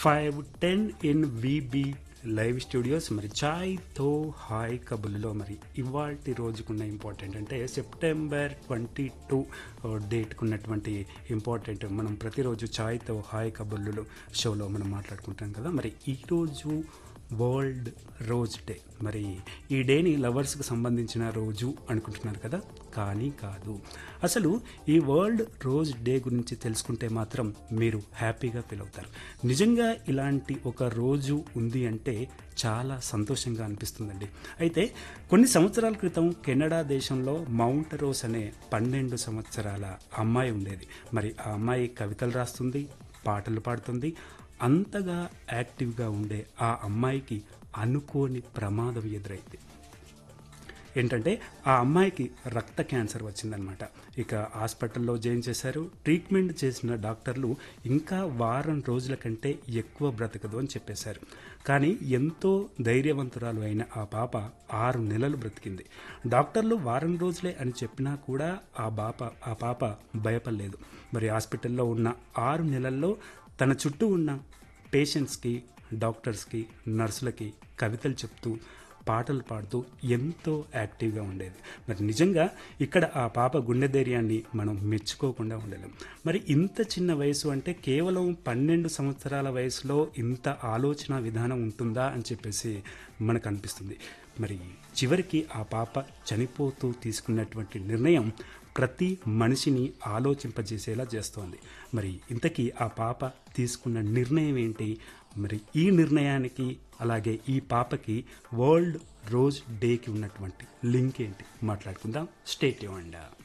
five ten in VB live studios మరి ఛాయ్తో హాయ్ కబుర్లో మరి ఇవాళ రోజుకున్న ఇంపార్టెంట్ అంటే సెప్టెంబర్ ట్వంటీ టూ డేట్కున్నటువంటి ఇంపార్టెంట్ మనం ప్రతిరోజు ఛాయ్తో హాయ్ కబుర్లు షోలో మనం మాట్లాడుకుంటాం కదా మరి ఈరోజు వరల్డ్ రోజ్ డే మరి ఈ డేని లవర్స్కి సంబంధించిన రోజు అనుకుంటున్నారు కదా కానీ కాదు అసలు ఈ వరల్డ్ రోజ్ డే గురించి తెలుసుకుంటే మాత్రం మీరు హ్యాపీగా ఫీల్ అవుతారు నిజంగా ఇలాంటి ఒక రోజు ఉంది అంటే చాలా సంతోషంగా అనిపిస్తుందండి అయితే కొన్ని సంవత్సరాల క్రితం కెనడా దేశంలో మౌంట్ రోస్ అనే పన్నెండు సంవత్సరాల అమ్మాయి ఉండేది మరి ఆ అమ్మాయి కవితలు రాస్తుంది పాటలు పాడుతుంది అంతగా యాక్టివ్గా ఉండే ఆ అమ్మాయికి అనుకోని ప్రమాదం ఎదురైంది ఏంటంటే ఆ అమ్మాయికి రక్త క్యాన్సర్ వచ్చిందనమాట ఇక హాస్పిటల్లో జాయిన్ చేశారు ట్రీట్మెంట్ చేసిన డాక్టర్లు ఇంకా వారం రోజుల కంటే ఎక్కువ బ్రతకదు అని చెప్పేశారు కానీ ఎంతో ధైర్యవంతురాలు అయిన ఆ పాప ఆరు నెలలు బ్రతికింది డాక్టర్లు వారం రోజులే అని చెప్పినా కూడా ఆ పాప ఆ పాప భయపడలేదు మరి హాస్పిటల్లో ఉన్న ఆరు నెలల్లో తన చుట్టూ ఉన్న పేషెంట్స్కి డాక్టర్స్కి నర్సులకి కవితలు చెప్తూ పాటలు పాడుతూ ఎంతో యాక్టివ్గా ఉండేది మరి నిజంగా ఇక్కడ ఆ పాప గుండె ధైర్యాన్ని మనం మెచ్చుకోకుండా ఉండలేం మరి ఇంత చిన్న వయసు అంటే కేవలం పన్నెండు సంవత్సరాల వయసులో ఇంత ఆలోచన విధానం ఉంటుందా అని చెప్పేసి మనకు అనిపిస్తుంది మరి చివరికి ఆ పాప చనిపోతూ తీసుకున్నటువంటి నిర్ణయం ప్రతి మనిషిని ఆలోచింపజేసేలా చేస్తోంది మరి ఇంతకీ ఆ పాప తీసుకున్న నిర్ణయం ఏంటి మరి ఈ నిర్ణయానికి అలాగే ఈ పాపకి వరల్డ్ రోజ్ డేకి ఉన్నటువంటి లింక్ ఏంటి మాట్లాడుకుందాం స్టేట్ ఇవ్వండి